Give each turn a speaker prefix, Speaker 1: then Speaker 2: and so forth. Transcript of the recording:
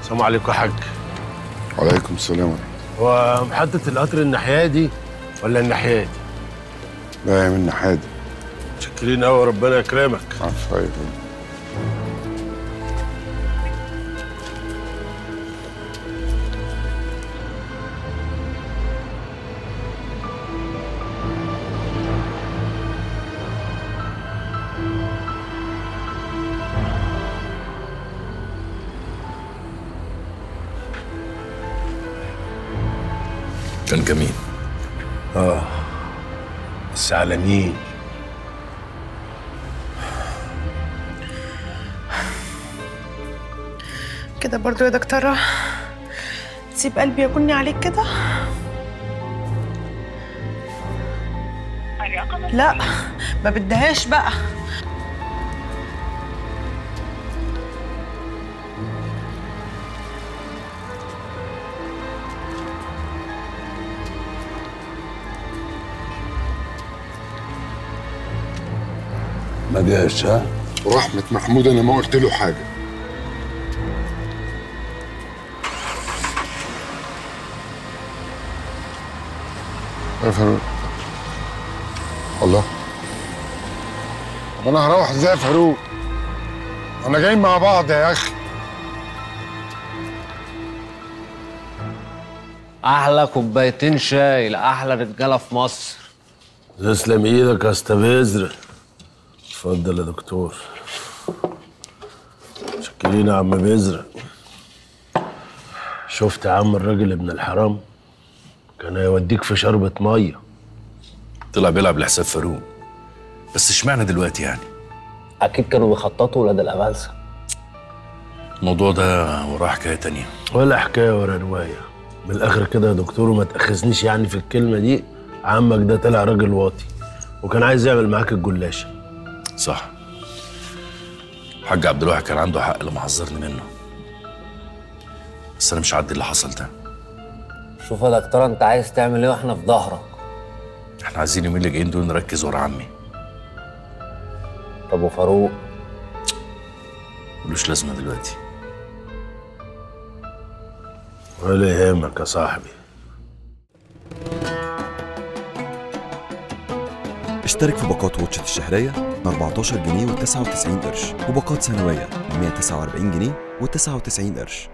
Speaker 1: السلام عليكم يا حاج
Speaker 2: وعليكم السلام ورحمة
Speaker 1: هو محطة القطر الناحية دي ولا الناحية دي؟
Speaker 2: لا يا من حادي
Speaker 1: متشكرين قوي ربنا يكرمك
Speaker 2: عفوا يا
Speaker 3: كان جميل
Speaker 1: بس على مين؟
Speaker 4: كده برضو يا دكتورة تسيب قلبي يكوني عليك كده لا ما بدهاش بقى
Speaker 5: ما جاش ها
Speaker 2: ورحمة محمود أنا ما قلت له حاجة يا فاروق الله طب أنا هروح إزاي يا فاروق؟ أنا جايين مع بعض يا أخي
Speaker 6: احلى كوبايتين شاي لاحلى رجاله في مصر
Speaker 1: تسلم ايدك يا اسطى بذر اتفضل يا دكتور متشكرين يا عم بذر شفت يا عم الراجل ابن الحرام كان هيوديك في شربة مية
Speaker 3: طلع بيلعب لحساب فاروق بس اشمعنى دلوقتي يعني
Speaker 6: اكيد كانوا بيخططوا ولاد الابلسه
Speaker 3: الموضوع ده وراه حكايه تانية
Speaker 1: ولا حكاية ولا رواية من الآخر كده يا دكتور وما تأخذنيش يعني في الكلمة دي عمك ده طلع راجل واطي وكان عايز يعمل معاك الجلاشة
Speaker 3: صح حاج عبد الواحد كان عنده حق لما حذرني منه بس انا مش هعدي اللي حصل ده
Speaker 6: شوف يا دكتوره انت عايز تعمل ايه واحنا في ظهرك
Speaker 3: احنا عايزين يومين اللي جايين دول نركز ورا عمي
Speaker 6: طب وفاروق
Speaker 3: ملوش لازمه دلوقتي
Speaker 1: ولا يهمك يا صاحبي
Speaker 7: اشترك في باقات واتشت الشهرية ب 14 جنيه و99 قرش وباقات سنوية ب 149 جنيه و99 قرش